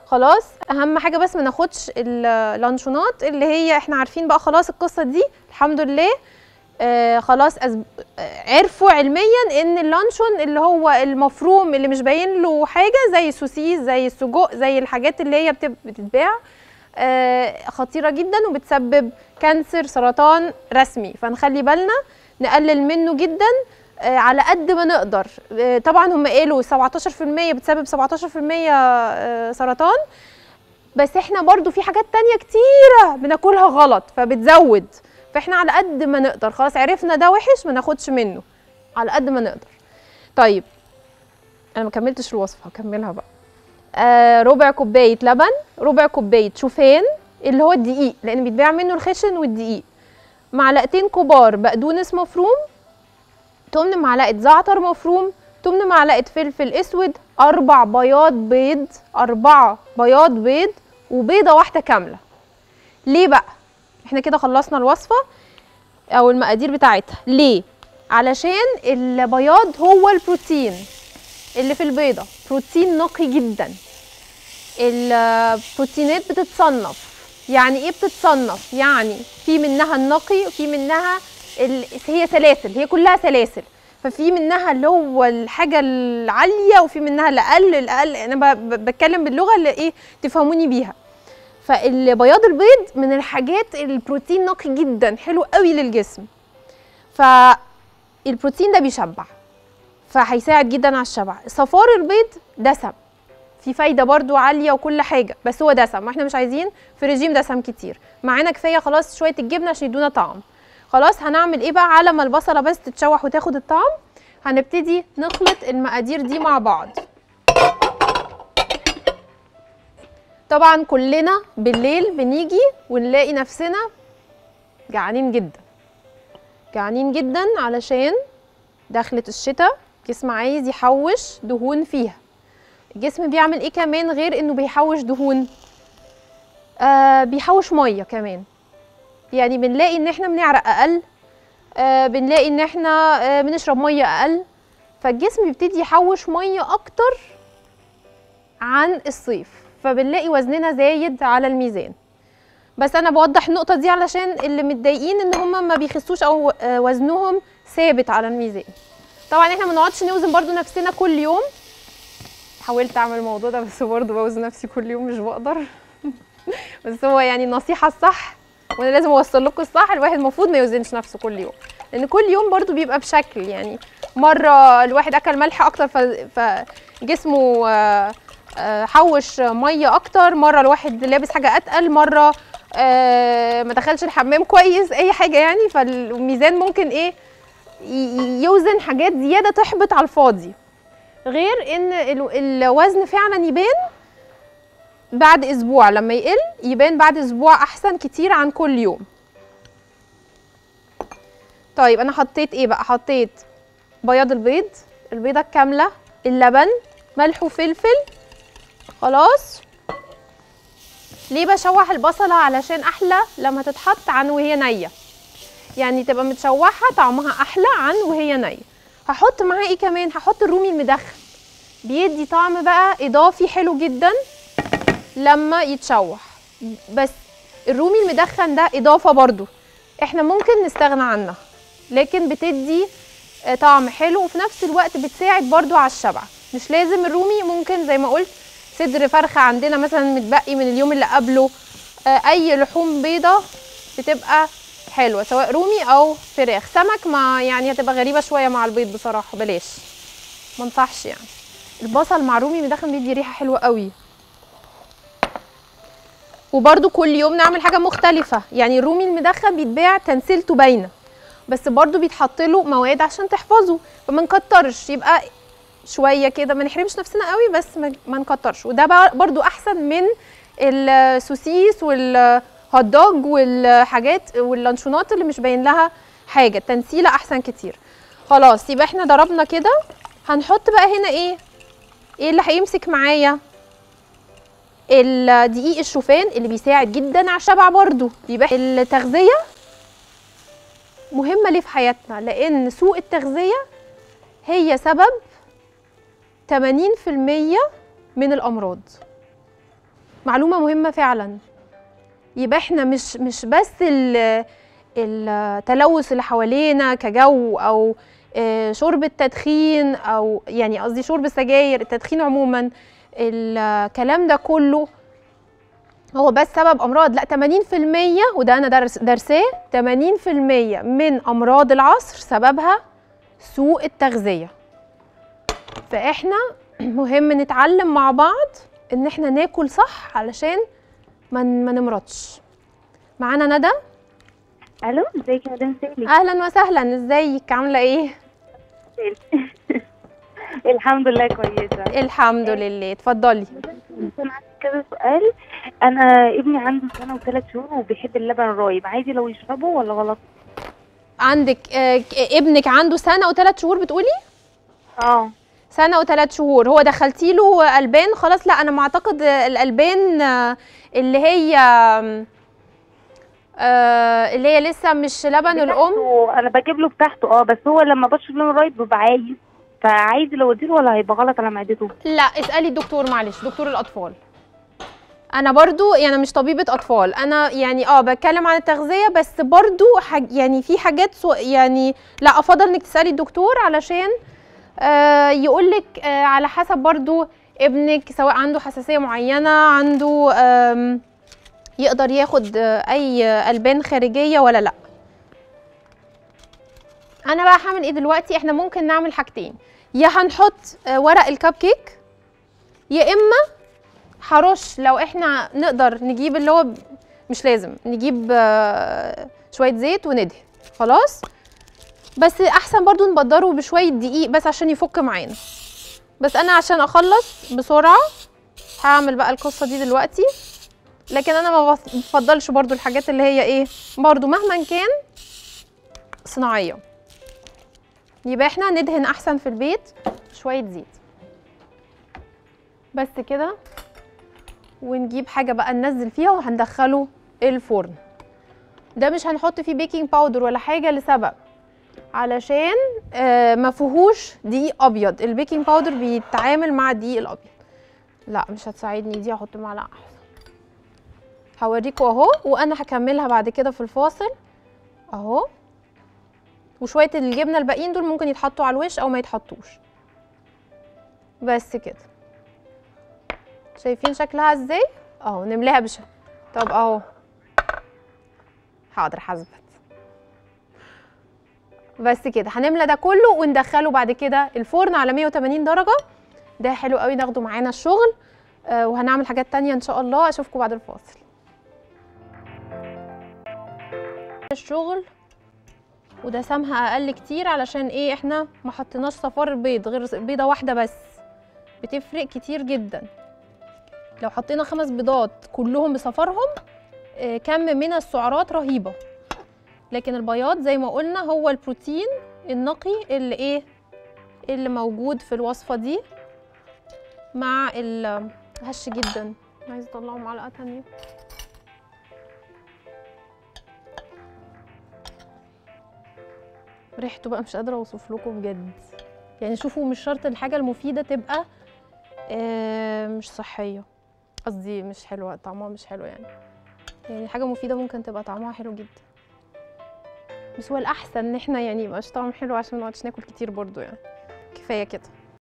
خلاص اهم حاجه بس ما ناخدش اللانشونات اللي هي احنا عارفين بقى خلاص القصه دي الحمد لله آه خلاص أزب... آه عرفوا علميا ان اللانشون اللي هو المفروم اللي مش باين له حاجه زي السوسيس زي السجق زي الحاجات اللي هي بتب... بتتباع آه خطيره جدا وبتسبب كانسر سرطان رسمي فنخلي بالنا نقلل منه جدا آه على قد ما نقدر آه طبعا هم قالوا 17% بتسبب 17% آه سرطان بس احنا برضو في حاجات تانية كتيرة بناكلها غلط فبتزود فاحنا على قد ما نقدر خلاص عرفنا ده وحش ما ناخدش منه على قد ما نقدر طيب انا ما كملتش الوصفه هكملها بقى آه ربع كوبايه لبن ربع كوبايه شوفان اللي هو الدقيق لان بيتباع منه الخشن والدقيق معلقتين كبار بقدونس مفروم تمن معلقه زعتر مفروم تمن معلقه فلفل اسود اربع بياض بيض اربعه بياض بيض وبيضه واحده كامله ليه بقى احنا كده خلصنا الوصفه او المقادير بتاعتها ليه علشان البياض هو البروتين اللي في البيضه بروتين نقي جدا البروتينات بتتصنف يعني ايه بتتصنف يعني في منها النقي وفي منها ال... هي سلاسل هي كلها سلاسل ففي منها اللي هو الحاجه العاليه وفي منها الاقل الاقل انا ب... بتكلم باللغه اللي ايه تفهموني بيها فالبياض البيض من الحاجات البروتين نقي جدا حلو قوي للجسم فالبروتين ده بيشبع فهيساعد جدا على الشبع صفار البيض دسم في فايده برضو عاليه وكل حاجه بس هو دسم واحنا مش عايزين في رجيم دسم كتير معانا كفايه خلاص شويه الجبنه عشان يدونا طعم خلاص هنعمل ايه بقى على ما البصله بس تتشوح وتاخد الطعم هنبتدي نخلط المقادير دي مع بعض طبعا كلنا بالليل بنيجي ونلاقي نفسنا جعانين جدا جعانين جدا علشان دخلت الشتاء الجسم عايز يحوش دهون فيها الجسم بيعمل ايه كمان غير انه بيحوش دهون آه بيحوش ميه كمان يعني بنلاقي ان احنا بنعرق اقل آه بنلاقي ان احنا آه بنشرب ميه اقل فالجسم بيبتدي يحوش ميه اكتر عن الصيف فبنلاقي وزننا زايد على الميزان بس انا بوضح النقطه دي علشان اللي متضايقين ان هم ما بيخسوش او آه وزنهم ثابت على الميزان طبعا احنا ما نقعدش نوزن برضو نفسنا كل يوم حاولت اعمل الموضوع ده بس برضو بوزن نفسي كل يوم مش بقدر بس هو يعني النصيحه الصح وانا لازم اوصل لكم الصح الواحد المفروض ما يوزنش نفسه كل يوم لان كل يوم برضو بيبقى بشكل يعني مره الواحد اكل ملح اكتر فجسمه حوش ميه اكتر مره الواحد لابس حاجه اتقل مره ما دخلش الحمام كويس اي حاجه يعني فالميزان ممكن ايه يوزن حاجات زياده تحبط على الفاضي غير ان الوزن فعلا يبان بعد اسبوع لما يقل يبان بعد اسبوع احسن كتير عن كل يوم طيب انا حطيت ايه بقى حطيت بياض البيض البيضه الكامله اللبن ملح وفلفل خلاص ليه بشوح البصله علشان احلى لما تتحط عن وهي نيه يعني تبقى متشوحه طعمها احلى عن وهي نيه هحط معاه ايه كمان هحط الرومي المدخن بيدي طعم بقى اضافي حلو جدا لما يتشوح بس الرومي المدخن ده اضافه برضو احنا ممكن نستغنى عنها لكن بتدي طعم حلو وفي نفس الوقت بتساعد برضو على الشبع مش لازم الرومي ممكن زي ما قلت صدر فرخه عندنا مثلا متبقي من اليوم اللي قبله اي لحوم بيضه بتبقى حلوه سواء رومي او فراخ سمك ما يعني هتبقى غريبه شويه مع البيض بصراحه بلاش ما انصحش يعني البصل مع رومي مدخن بيدي ريحه حلوه قوي وبرده كل يوم نعمل حاجه مختلفه يعني الرومي المدخن بيتباع تنسيلته باينه بس برده بيتحط له مواد عشان تحفظه فما نكترش يبقى شويه كده ما نحرمش نفسنا قوي بس ما نكترش وده برده احسن من السوسيس والهوت دوج والحاجات واللانشونات اللي مش باين لها حاجه التنسيله احسن كتير خلاص يبقى احنا ضربنا كده هنحط بقى هنا ايه ايه اللي هيمسك معايا الدقيق الشوفان اللي بيساعد جدا على الشبع برضو يبقى التغذيه مهمه ليه في حياتنا لان سوء التغذيه هي سبب 80% من الامراض معلومه مهمه فعلا يبقى احنا مش مش بس ال- التلوث اللي حوالينا كجو او آه، شرب التدخين او يعني قصدي شرب السجاير التدخين عموما الكلام ده كله هو بس سبب امراض لا 80% وده انا درس درساه 80% من امراض العصر سببها سوء التغذيه فاحنا مهم نتعلم مع بعض ان احنا ناكل صح علشان ما ن- ما نمرضش معانا ندى الو ازيك يا مدام سالي اهلا وسهلا ازيك عامله ايه الحمد لله كويسه الحمد لله اتفضلي كان عندي كذا سؤال انا ابني عنده سنه وثلاث شهور وبيحب اللبن الرايب عادي لو يشربه ولا غلط عندك آه، ك- ابنك عنده سنه وثلاث شهور بتقولي اه سنه وثلاث شهور هو دخلتي له البان خلاص لا انا ما اعتقد آه، الالبان آه، اللي هي آم، آه، اللي هي لسه مش لبن الام بتاعته- انا بجيب له بتاعته اه بس هو لما بشرب لبن رايب بيبقى عايز فعايز لو اديله ولا هيبقى غلط على معدته لا اسالي الدكتور معلش دكتور الاطفال انا برضو يعني مش طبيبه اطفال انا يعني اه بتكلم عن التغذيه بس برضو حاج يعني في حاجات سو يعني لا افضل انك تسالي الدكتور علشان آه يقولك آه على حسب برضو ابنك سواء عنده حساسيه معينه عنده آم يقدر ياخد آه اي البان خارجيه ولا لا انا بقى هعمل ايه دلوقتي احنا ممكن نعمل حاجتين يا هنحط آه، ورق الكب كيك يا اما هرش لو احنا نقدر نجيب اللي هو ب- مش لازم نجيب آه، شويه زيت وندهن خلاص بس احسن برضو نبدره بشويه دقيق بس عشان يفك معانا بس انا عشان اخلص بسرعه هعمل بقى القصه دي دلوقتي لكن انا ما بف- بفضلش برضو الحاجات اللي هي ايه برضو مهما كان صناعيه يبقى احنا ندهن احسن في البيت شويه زيت بس كده ونجيب حاجه بقى ننزل فيها وهندخله الفرن ده مش هنحط فيه بيكنج باودر ولا حاجه لسبب علشان آه ما فيهوش دقيق ابيض البيكنج باودر بيتعامل مع الدقيق الابيض لا مش هتساعدني دي هحط معلقه احسن هوريكوا اهو وانا هكملها بعد كده في الفاصل اهو وشويه الجبنه الباقيين دول ممكن يتحطوا على الوش او ما يتحطوش بس كده شايفين شكلها ازاي اهو نملاها بش طب اهو حاضر حسبت بس كده هنملى ده كله وندخله بعد كده الفرن على 180 درجه ده حلو قوي ناخده معانا الشغل آه وهنعمل حاجات تانية ان شاء الله اشوفكم بعد الفاصل الشغل وده سمها اقل كتير علشان ايه احنا ما حطيناش صفار البيض غير بيضه واحده بس بتفرق كتير جدا لو حطينا خمس بيضات كلهم بصفارهم آه، كم من السعرات رهيبه لكن البياض زي ما قلنا هو البروتين النقي اللي ايه اللي موجود في الوصفه دي مع ال هش جدا عايز اطلعه معلقه تانية ريحته بقى مش قادره اوصف لكم بجد يعني شوفوا مش شرط الحاجه المفيده تبقى آه، مش صحيه قصدي مش حلوه طعمها مش حلو يعني يعني حاجه مفيده ممكن تبقى طعمها حلو جدا بس هو الاحسن ان احنا يعني يبقاش طعم حلو عشان ما نقعدش ناكل كتير برضو يعني كفايه كده